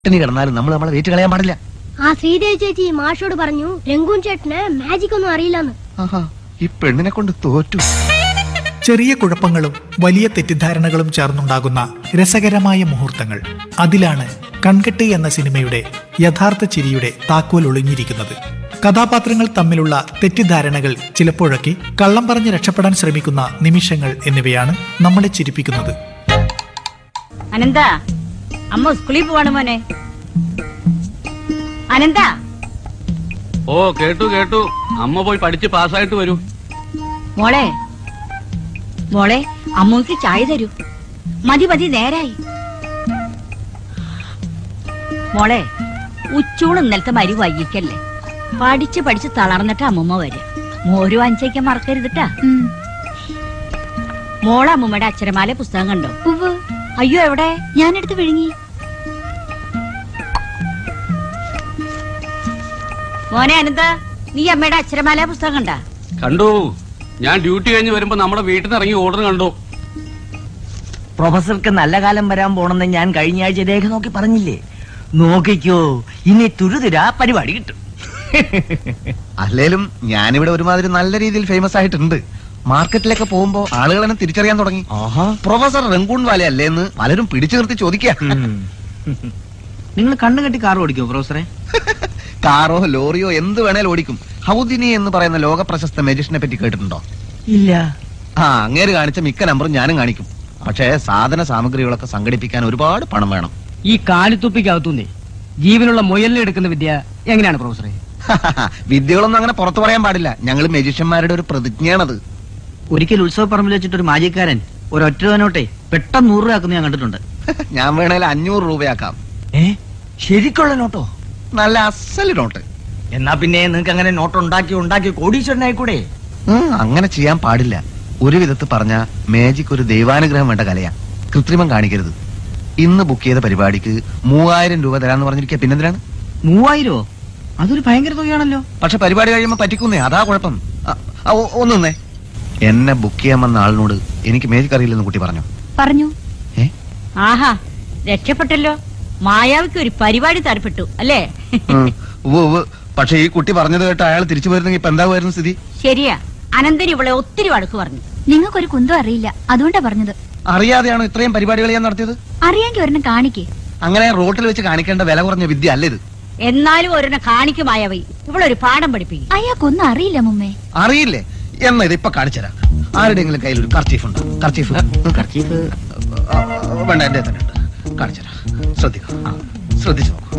പട്ടിണി കിടന്നാലും നമ്മൾ നമ്മളെ വെയിറ്റ് കളയാൻ പാടില്ല ആ ശ്രീദേവി ചേച്ചി മാഷോട് പറഞ്ഞു രംഗൂൻ ചേട്ടന് മാജിക് ഒന്നും അറിയില്ലെന്ന് ആഹാ ഈ പെണ്ണിനെ കൊണ്ട് തോറ്റു ചെറിയ കുഴപ്പങ്ങളും വലിയ തെറ്റിദ്ധാരണകളും ചേർന്നുണ്ടാകുന്ന രസകരമായ മുഹൂർത്തങ്ങൾ അതിലാണ് കൺകെട്ട് എന്ന സിനിമയുടെ യഥാർത്ഥ ചിരിയുടെ താക്കോൽ ഒളിഞ്ഞിരിക്കുന്നത് കഥാപാത്രങ്ങൾ തമ്മിലുള്ള തെറ്റിദ്ധാരണകൾ ചിലപ്പോഴൊക്കെ കള്ളം പറഞ്ഞ് രക്ഷപ്പെടാൻ ശ്രമിക്കുന്ന നിമിഷങ്ങൾ എന്നിവയാണ് നമ്മളെ ചിരിപ്പിക്കുന്നത് അനന്ത അമ്മ സ്കൂളിൽ പോവാണ് മോനെ അനന്ത ഓ കേട്ടു കേട്ടു അമ്മ പോയി പഠിച്ച് പാസ്സായിട്ട് വരൂ മോളെ മോളെ അമ്മക്ക് ചായ തരൂ മതി മതി നേരായി മോളെ ഉച്ചൂണ് ഇന്നലത്തെ മരി വൈകിക്കല്ലേ പഠിച്ച് പഠിച്ച് തളർന്നിട്ട് അമ്മമ്മ വരും മോര് വാങ്ങിച്ചേക്കാൻ മറക്കരുതിട്ടാ മോളെ അമ്മമ്മയുടെ അക്ഷരമാല പുസ്തകം കണ്ടോ അയ്യോ എവിടെ ഞാനെടുത്ത് വിഴുങ്ങി മോനെ അനന്ത നീ അമ്മയുടെ അക്ഷരമാല പുസ്തകം കണ്ടാ കണ്ടു ഞാൻ ഡ്യൂട്ടി കഴിഞ്ഞ് വരുമ്പോ നമ്മുടെ വീട്ടിൽ നിന്ന് ഇറങ്ങി ഓർഡർ കണ്ടു പ്രൊഫസർക്ക് നല്ല കാലം വരാൻ പോണെന്ന് ഞാൻ കഴിഞ്ഞ ആഴ്ച രേഖ നോക്കി പറഞ്ഞില്ലേ നോക്കിക്കോ ഇനി തുരുതുരാ പരിപാടി കിട്ടും അല്ലേലും ഞാനിവിടെ ഒരുമാതിരി നല്ല രീതിയിൽ ഫേമസ് ആയിട്ടുണ്ട് മാർക്കറ്റിലൊക്കെ പോകുമ്പോ ആളുകൾ എന്നെ തിരിച്ചറിയാൻ തുടങ്ങി പ്രൊഫസർ റംഗൂൺ വാല അല്ലേന്ന് പലരും പിടിച്ചു നിർത്തി ചോദിക്കുക നിങ്ങൾ കണ്ണു കെട്ടി കാർ ഓടിക്കോ പ്രൊഫസറെ കാറോ ലോറിയോ എന്ത് വേണേലും ഓടിക്കും ഹൗദിനി എന്ന് പറയുന്ന ലോക പ്രശസ്ത മെജിഷനെ പറ്റി കേട്ടിട്ടുണ്ടോ ഇല്ല ആ അങ്ങേര് കാണിച്ച മിക്ക നമ്പറും ഞാനും കാണിക്കും പക്ഷേ സാധന സാമഗ്രികളൊക്കെ സംഘടിപ്പിക്കാൻ ഒരുപാട് പണം വേണം ഈ കാലിത്തുപ്പിക്കകത്തുനിന്നേ ജീവനുള്ള മുയലിനെ എടുക്കുന്ന വിദ്യ എങ്ങനെയാണ് പ്രൊഫസറെ വിദ്യകളൊന്നും അങ്ങനെ പുറത്തു പറയാൻ പാടില്ല ഞങ്ങൾ മെജിഷ്യന്മാരുടെ ഒരു പ്രതിജ്ഞയാണത് ഒരിക്കൽ ഉത്സവ പറമ്പിൽ വെച്ചിട്ട് ഒരു മാജിക്കാരൻ ഒരൊറ്റ നോട്ടെ പെട്ടെന്ന് നൂറ് രൂപ ആക്കുന്ന ഞാൻ കണ്ടിട്ടുണ്ട് ഞാൻ വേണേൽ അഞ്ഞൂറ് രൂപയാക്കാം ഏ ശരിക്കുള്ള നോട്ടോ നല്ല അസല് നോട്ട് എന്നാ പിന്നെ നിങ്ങൾക്ക് അങ്ങനെ നോട്ട് ഉണ്ടാക്കി ഉണ്ടാക്കി കോടീശ്വരനായിക്കൂടെ ഉം, അങ്ങനെ ചെയ്യാൻ പാടില്ല ഒരു വിധത്തിൽ പറഞ്ഞ മേജിക് ഒരു ദൈവാനുഗ്രഹം വേണ്ട കലയാ കൃത്രിമം കാണിക്കരുത് ഇന്ന് ബുക്ക് ചെയ്ത പരിപാടിക്ക് മൂവായിരം രൂപ തരാന്ന് പറഞ്ഞിരിക്കുക പിന്നെന്തിനാണ് മൂവായിരോ അതൊരു ഭയങ്കര തുകയാണല്ലോ പക്ഷെ പരിപാടി കഴിയുമ്പോ പറ്റിക്കുന്നേ അതാ കുഴപ്പം ആ, ആ, ഒ- ഒന്ന് നിന്നേ എന്നെ ബുക്ക് ചെയ്യാൻ വന്ന ആളിനോട് എനിക്ക് മേജിക് അറിയില്ലെന്ന് കുട്ടി പറഞ്ഞു പറഞ്ഞു ഏ ആഹാ രക്ഷപ്പെട്ടല്ലോ മായാവിക്ക് ഒരു പരിപാടി തരപ്പെട്ടു അല്ലേ ഉം, ഉവ്വ് ഉവ്വ്. പക്ഷെ ഈ കുട്ടി പറഞ്ഞത് കേട്ട് അയാൾ തിരിച്ചു വരുന്നെങ്കിൽ ഇപ്പൊ എന്താകുമായിരുന്നു സ്ഥിതി ശരിയാ അനന്തൻ ഇവളെ ഒത്തിരി വഴക്ക് പറഞ്ഞു നിങ്ങൾക്കൊരു കുന്തം അറിയില്ല അതുകൊണ്ടാ പറഞ്ഞത് അറിയാതെയാണോ ഇത്രയും പരിപാടികൾ ഞാൻ നടത്തിയത് അറിയാമെങ്കിൽ ഒരെണ്ണം കാണിക്കേ അങ്ങനെ റോട്ടിൽ വെച്ച് കാണിക്കേണ്ട വില കുറഞ്ഞ വിദ്യ അല്ല ഇത് എന്നാലും ഒരെണ്ണ കാണിക്കും മായാവി ഇവളൊരു പാഠം പഠിപ്പിക്കും അയാൾക്കൊന്നും അറിയില്ല മുമ്മേ അറിയില്ലേ എന്നാ ഇത് ഇപ്പൊ കാണിച്ചുതരാം ആരുടെയെങ്കിലും കയ്യിൽ ഒരു കർച്ചീഫ് ഉണ്ടോ കർച്ചീഫ് കർച്ചീഫ് ആ, വേണ്ട എന്റെ തന്നെ ഉണ്ട് കാണിച്ചുതരാം ശ്രദ്ധിക്കാം ശ്രദ്ധിച്ചു നോക്കൂ